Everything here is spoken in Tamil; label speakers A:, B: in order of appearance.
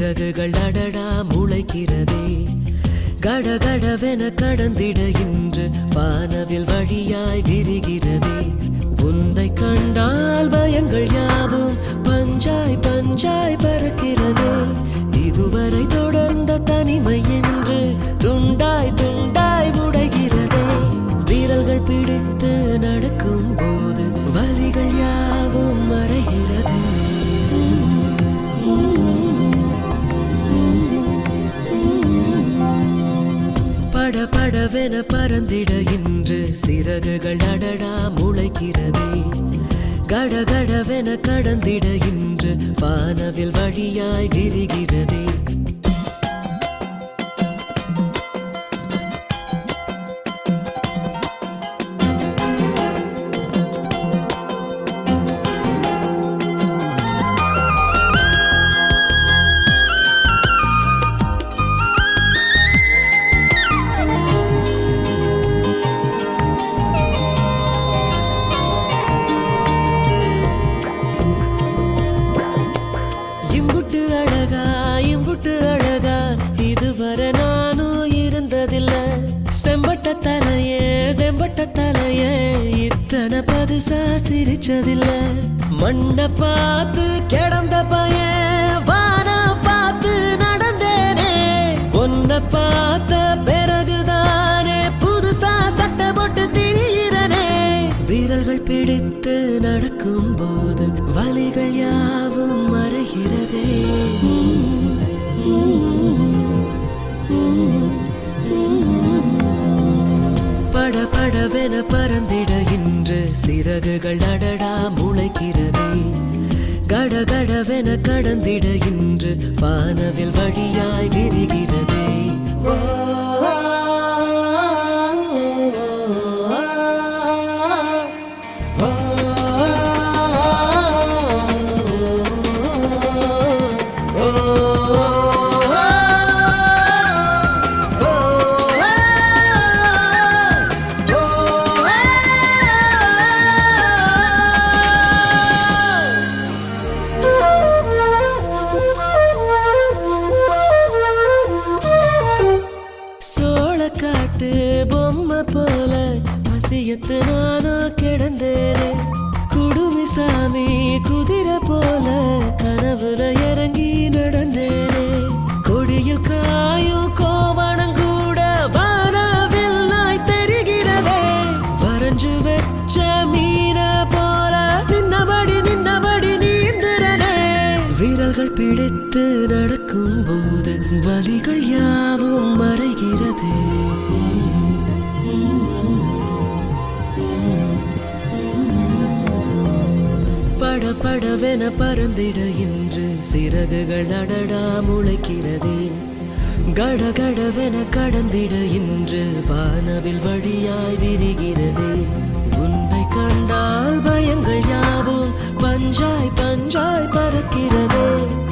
A: சிறகுகள் அடடா முளைக்கிறதே கடகடவென கடந்திட இன்று வானவில் வழியாய் விரிகிறதே உன்னை கண்டால் பயங்கள் யாவும் பஞ்சாய் பஞ்சாய் பறக்கிறதே இதுவரை தொடர்ந்த தனிமை என்று துண்டாய் துண்டாய் உடைகிறதே வீரல்கள் பிடித்து நடக்கும் போது வலிகள் யாவும் மறைகிறதே பட படவென பறந்திட இன்று சிறகுகள் அடடா முளைக்கிறதே கடகடவென கடந்திட இன்று வானவில் வழியாய் விரிகிறதே இம்புட்டு அழகா இம்புட்டு அழகா இதுவரை நானும் இருந்ததில்ல செம்பட்ட தலையே செம்பட்ட தலையே இத்தனை பதுசா சிரிச்சதில்ல மண்ணை பார்த்து கிடந்த பையன் வான பார்த்து நடந்தேனே உன்னை பார்த்த பிறகுதானே புதுசா சட்டை போட்டு திரியிறனே வீரல்கள் பிடித்து நடக்கும் போது வலிகள் யாவும் மறைகிறதே பட படவென பறந்திட இன்று சிறகுகள் அடடா முளைக்கிறதே கடகடவென கடந்திட இன்று வானவில் வழியாய் விரிகிறதே சோளக்காட்டு பொம்மை போல பசியத்து நானோ கிடந்தேனே குடுமிசாமி குதிரை போல கனவுல இறங்கி நடந்தேனே கொடியில் காயும் கோவணம் கூட வானவில் நாய் தெரிகிறதே வரைஞ்சு வச்ச மீன போல நின்னபடி நின்னபடி நீந்துறனே வீரல்கள் பிடித்து நடக்கும் போது வலிகள் யாவும் மறைகிறதே பட படவென பறந்திட இன்று சிறகுகள் அடடா முளைக்கிறதே கடகடவென கடந்திட இன்று வானவில் வழியாய் விரிகிறதே உன்னை கண்டால் பயங்கள் யாவும் பஞ்சாய் பஞ்சாய் பறக்கிறதே